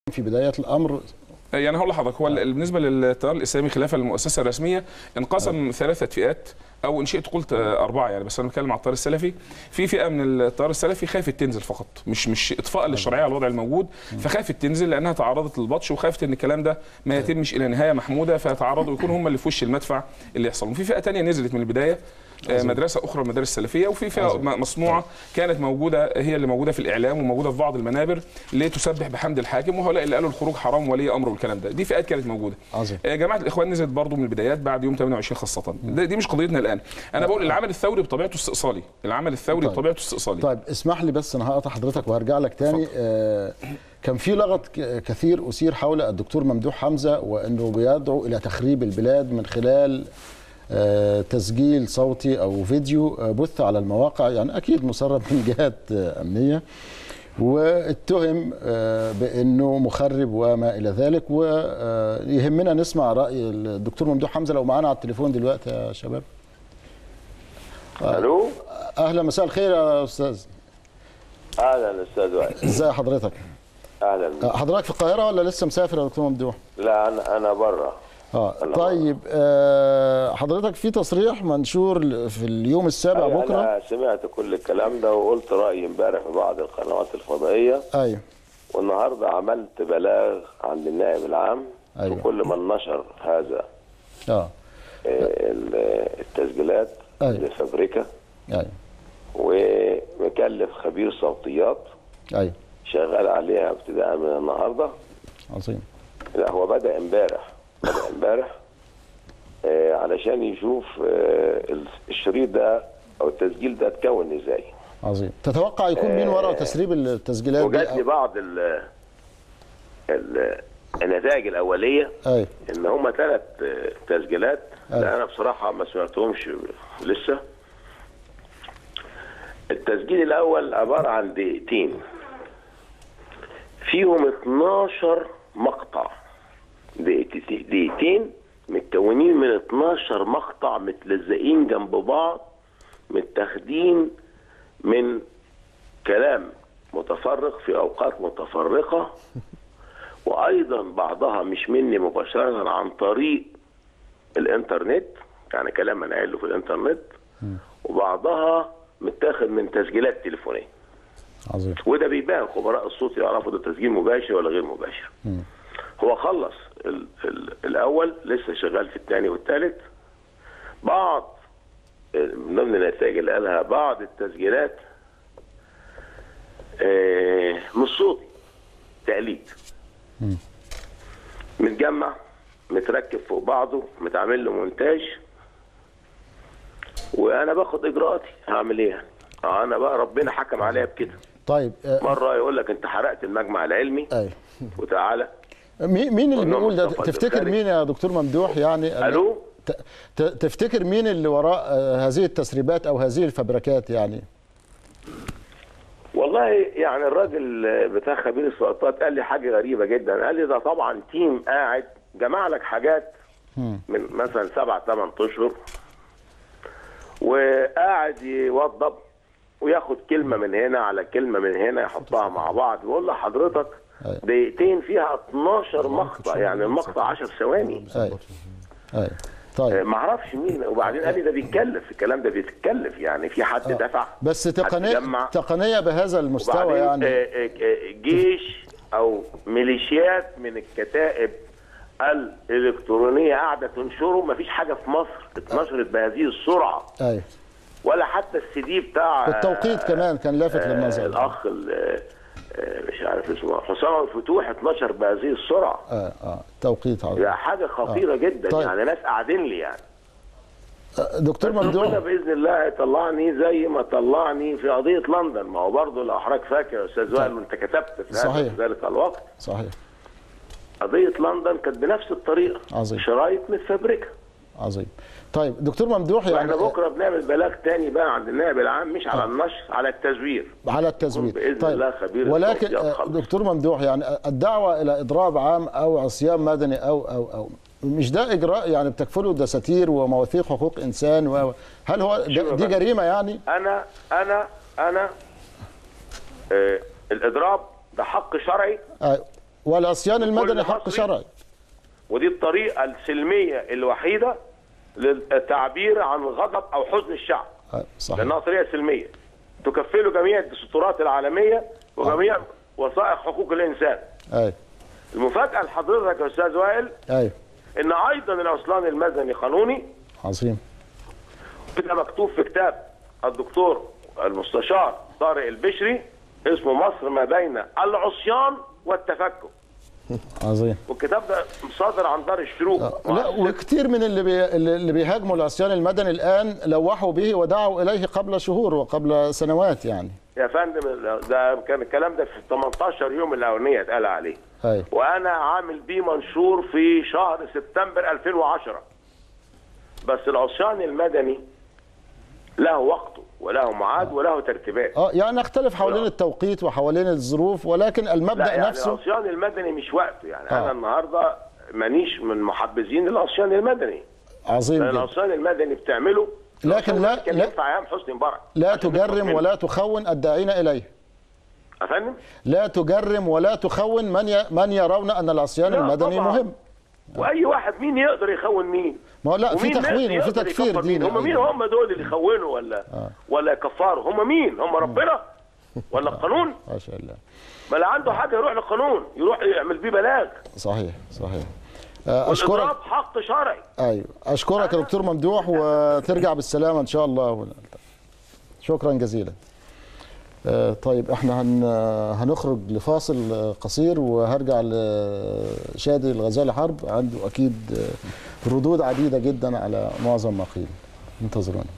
في بدايه الامر يعني هقول لحضرتك هو بالنسبه للتيار الاسلامي خلافه للمؤسسه الرسميه انقسم ثلاثه فئات او ان شئت قلت اربعه يعني بس انا بتكلم على التيار السلفي في فئه من التيار السلفي خافت تنزل فقط مش مش اطفاء للشرعيه على الوضع الموجود فخافت تنزل لانها تعرضت للبطش وخافت ان الكلام ده ما يتمش الى نهايه محموده فتعرضوا يكونوا هم اللي في وش المدفع اللي يحصل وفي فئه ثانيه نزلت من البدايه آه، مدرسه اخرى المدارس السلفيه وفي فئه عظيم. م- مصنوعه كانت موجوده هي اللي موجوده في الاعلام وموجوده في بعض المنابر لتسبح بحمد الحاكم وهؤلاء اللي قالوا الخروج حرام ولي امر والكلام ده دي فئات كانت موجوده عظيم. آه، جماعه الاخوان نزلت برضو من البدايات بعد يوم 28 خاصه ده- دي مش قضيتنا الان انا بقول العمل الثوري بطبيعته استئصالي العمل الثوري طيب. بطبيعته استئصالي طيب اسمح لي بس انا هقطع حضرتك وهرجع لك تاني آه كان في لغط ك- كثير اثير حول الدكتور ممدوح حمزه وانه بيدعو الى تخريب البلاد من خلال آه تسجيل صوتي او فيديو آه بث على المواقع يعني اكيد مسرب من جهات آه امنيه واتهم آه بانه مخرب وما الى ذلك ويهمنا نسمع راي الدكتور ممدوح حمزه لو معانا على التليفون دلوقتي يا شباب الو اهلا مساء الخير يا استاذ اهلا استاذ وائل ازي حضرتك اهلا حضرتك في القاهره ولا لسه مسافر يا دكتور ممدوح لا انا انا بره اه أنا طيب آه حضرتك في تصريح منشور ل- في اليوم السابع بكره انا سمعت كل الكلام ده وقلت رايي امبارح في بعض القنوات الفضائيه ايوه والنهارده عملت بلاغ عند النائب العام أيوة. وكل من نشر هذا اه آه، ال- التسجيلات أيوة. لفابريكا ايوه ومكلف خبير صوتيات ايوه شغال عليها ابتداء من النهارده عظيم لا هو بدأ امبارح بدأ امبارح آه علشان يشوف آه الشريط ده او التسجيل ده اتكون ازاي عظيم تتوقع يكون مين وراء تسريب التسجيلات دي وجات لي أو- بعض ال ال النتائج الاوليه ايوه ان هم ثلاث تسجيلات أيوة. لا انا بصراحه ما سمعتهمش لسه التسجيل الاول عباره عن دقيقتين فيهم 12 مقطع دقيقتين دقيقتين متكونين من 12 مقطع متلزقين جنب بعض متاخدين من كلام متفرق في اوقات متفرقه وايضا بعضها مش مني مباشره عن طريق الانترنت يعني كلام انا قايله في الانترنت وبعضها متاخد من تسجيلات تليفونيه عظيم وده بيبان خبراء الصوت يعرفوا ده تسجيل مباشر ولا غير مباشر هو خلص ال ال الاول لسه شغال في الثاني والثالث بعض من ضمن النتائج اللي قالها بعض التسجيلات آه، مش صوتي تقليد متجمع متركب فوق بعضه متعمل له مونتاج وانا باخد اجراءاتي هعمل ايه يعني؟ آه، انا بقى ربنا حكم عليا بكده طيب آه مره يقول لك انت حرقت المجمع العلمي ايوه وتعالى مين مين اللي قلنا بيقول ده مصطفى تفتكر الدكاري. مين يا دكتور ممدوح يعني الو ت- ت- تفتكر مين اللي وراء آه، هذه التسريبات او هذه الفبركات يعني والله يعني الراجل بتاع خبير السلطات قال لي حاجه غريبه جدا قال لي ده طبعا تيم قاعد جمع لك حاجات من مثلا سبع ثمان اشهر وقاعد يوضب وياخد كلمه من هنا على كلمه من هنا يحطها مع بعض بيقول لحضرتك أيوة. دقيقتين فيها 12 مقطع يعني المقطع 10 ثواني ايوه ايوه طيب ما اعرفش مين وبعدين قال لي ده بيتكلف الكلام ده بيتكلف يعني في حد دفع بس حد تقنيه جمع. تقنيه بهذا المستوى وبعدين يعني آه، آه، آه، جيش او ميليشيات من الكتائب الالكترونيه قاعده تنشره مفيش حاجه في مصر اتنشرت بهذه السرعه ايوه ولا حتى السي دي بتاع آه، والتوقيت كمان كان لافت آه، للنظر الاخ ال- آه، آه، مش عارف اسمه حسام الفتوح اتنشر بهذه السرعه اه اه توقيت عظيم ده حاجه خطيره آه. جدا طيب. يعني ناس قاعدين لي يعني آه، دكتور ربنا ممدوح باذن الله يطلعني زي ما طلعني في قضيه لندن ما هو برضه لو حضرتك فاكر يا استاذ وائل وانت كتبت في هذا صحيح. في ذلك الوقت صحيح قضيه لندن كانت بنفس الطريقه عظيم. شرايط متفبركه عظيم طيب دكتور ممدوح يعني واحنا بكره بنعمل بلاغ تاني بقى عند النائب العام مش على النشر على التزوير على التزوير بإذن الله خبير ولكن الصوت آه، يتخلص. دكتور ممدوح يعني الدعوه الى اضراب عام او عصيان مدني او او او مش ده اجراء يعني بتكفله دساتير ومواثيق حقوق انسان و هل هو شوف ده- يا دي فندم. جريمه يعني؟ انا انا انا آه الاضراب ده حق شرعي آه والعصيان المدني حق مصري. شرعي ودي الطريقه السلميه الوحيده للتعبير عن غضب او حزن الشعب آه، صحيح لانها طريقه سلميه تكفله جميع الدستورات العالميه وجميع وثائق حقوق الانسان ايوه المفاجاه لحضرتك يا استاذ وائل ايوه ان ايضا العصيان المدني قانوني عظيم كده مكتوب في كتاب الدكتور المستشار طارق البشري اسمه مصر ما بين العصيان والتفكك عظيم والكتاب ده صادر عن دار الشروق لا وكثير من اللي بي... اللي بيهاجموا العصيان المدني الان لوحوا به ودعوا اليه قبل شهور وقبل سنوات يعني يا فندم ده كان الكلام ده في 18 يوم الاولانيه اتقال عليه ايوه وانا عامل بيه منشور في شهر سبتمبر 2010 بس العصيان المدني له وقته وله ميعاد وله ترتيبات اه يعني نختلف حوالين التوقيت وحوالين الظروف ولكن المبدا لا يعني نفسه العصيان المدني مش وقته يعني آه. انا النهارده مانيش من محبذين العصيان المدني عظيم لان جدا العصيان المدني بتعمله لكن لا- كان لا- ينفع ايام حسني مبارك لا عشان تجرم نخلص ولا تخون الداعين اليه يا فندم لا تجرم ولا تخون من ي... من يرون ان العصيان لا المدني طبعاً. مهم واي واحد مين يقدر يخون مين ما هو لا في ومين تخوين يقدر وفي تكفير يكفر مين؟ ديني هم مين أيضاً. هم دول اللي يخونوا ولا آه. ولا يكفروا هم مين هم ربنا ولا القانون ما شاء الله ما اللي عنده حاجه يروح للقانون يروح يعمل بيه بلاغ صحيح صحيح آه، اشكرك والاضراب حق شرعي ايوه اشكرك يا دكتور ممدوح وترجع بالسلامه ان شاء الله شكرا جزيلا آه، طيب احنا هن هنخرج لفاصل آه، قصير وهرجع لشادي الغزالي حرب عنده اكيد آه، ردود عديده جدا على معظم ما قيل انتظرونا